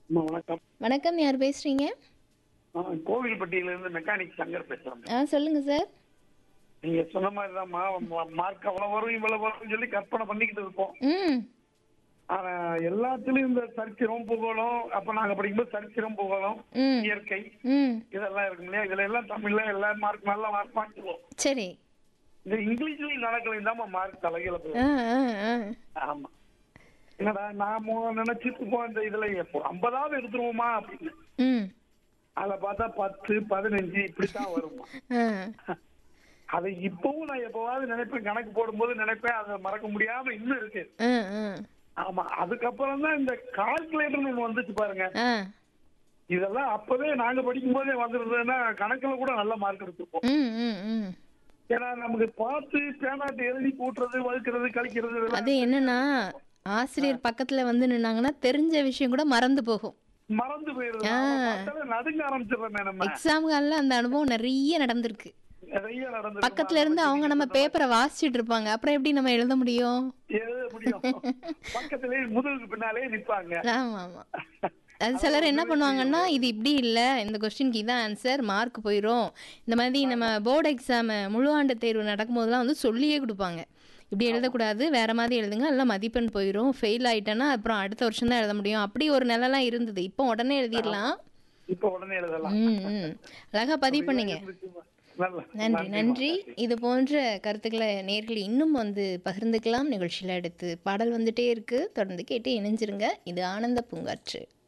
அம்மா, வணக்கம் வணக்கம் யார் பேசுறீங்க ஆ, கோவில்பட்டியில இருந்து மெக்கானிக் சங்கர் பேசுறேன் ஆ சொல்லுங்க சார் நீங்க சொன்ன மாதிரிதான்மா மார்க் அவ்வளவு வரும் இவ்வளவு வரும்னு சொல்லி கற்பனை பண்ணிக்கிட்டு இருப்போம் ம் ஆனா எல்லாத்துலயும் இந்த சரித்திரம் புகழும் அப்ப நாங்க படிக்கும்போது சரித்திரம் புகழும் ம் இயற்கை ம் இதெல்லாம் இருக்கும் இல்லையா இதுல எல்லாம் தமிழ்ல எல்லா மார்க் நல்ல மார்க் வாங்கிக்குவோம் சரி இந்த இங்கிலீஷ்லயும் நடக்கலையும் தான் மார்க் தலைகளை போகும் ஆ ஆ ஆ ஆமா என்னடா நாம நினைச்சிட்டு இருப்போம் இந்த இதுல எப்போ ஐம்பதாவது எடுத்துருவோமா அப்படின்னு ம் அதை பார்த்தா பத்து பதினஞ்சு இப்படித்தான் வருமா ஆ அதை இப்பவும் நான் எப்பவாவது நினைப்பேன் கணக்கு போடும்போது நினைப்பேன் அதை மறக்க முடியாம இன்னும் இருக்கு ஆ ஆ ஆமா அதுக்கப்புறம் தான் இந்த கால்குலேட்டர்னு ஒண்ணு வந்துச்சு பாருங்க ஆ இதெல்லாம் அப்பவே நாங்க படிக்கும் போதே வந்திருந்ததுன்னா கணக்குல கூட நல்ல மார்க் எடுத்திருப்போம் ம் ம் ம் ஏன்னா நமக்கு பார்த்து பேனாட்டு எழுதி கூட்டுறது வகுக்கிறது கழிக்கிறது இதெல்லாம் அது என்னன்னா ஆசிரியர் பக்கத்துல வந்து நின்னாங்கன்னா தெரிஞ்ச விஷயம் கூட மறந்து போகும் மறந்து போயிருது பார்த்தாலே நடுங்க ஆரம்பிச்சிடுறோமே நம்ம எக்ஸாம் காலில் அந்த அனுபவம் நிறைய நடந்திருக்கு நிறைய நடந்து பக்கத்துல இருந்து அவங்க நம்ம பேப்பரை வாசிச்சுட்டு இருப்பாங்க அப்புறம் எப்படி நம்ம எழுத முடியும் எழுத முடியும் பக்கத்திலே முதுகுக்கு பின்னாலே நிப்பாங்க ஆமா ஆமா அது சிலர் என்ன பண்ணுவாங்கன்னா இது இப்படி இல்லை இந்த கொஸ்டினுக்கு இதான் ஆன்சர் மார்க் போயிடும் இந்த மாதிரி நம்ம போர்டு எக்ஸாம் முழு ஆண்டு தேர்வு நடக்கும்போதெல்லாம் வந்து சொல்லியே கொடுப்பாங்க இப்படி எழுதக்கூடாது வேற மாதிரி எழுதுங்க எல்லாம் மதிப்பெண் போயிடும் ஃபெயில் ஆயிட்டேன்னா அப்புறம் அடுத்த வருஷம் தான் எழுத முடியும் அப்படி ஒரு நிலைலாம் இருந்தது இப்போ உடனே எழுதிடலாம் இப்ப உடனே எழுதலாம் ம் ம் அழகா பதிவு பண்ணீங்க நல்ல நன்றி நன்றி இது போன்ற கருத்துக்களை நேர்கள் இன்னும் வந்து பகிர்ந்துக்கலாம் நிகழ்ச்சியில் அடுத்து பாடல் வந்துட்டே இருக்கு தொடர்ந்து கேட்டு இணைஞ்சிருங்க இது ஆனந்த பூங்காற்று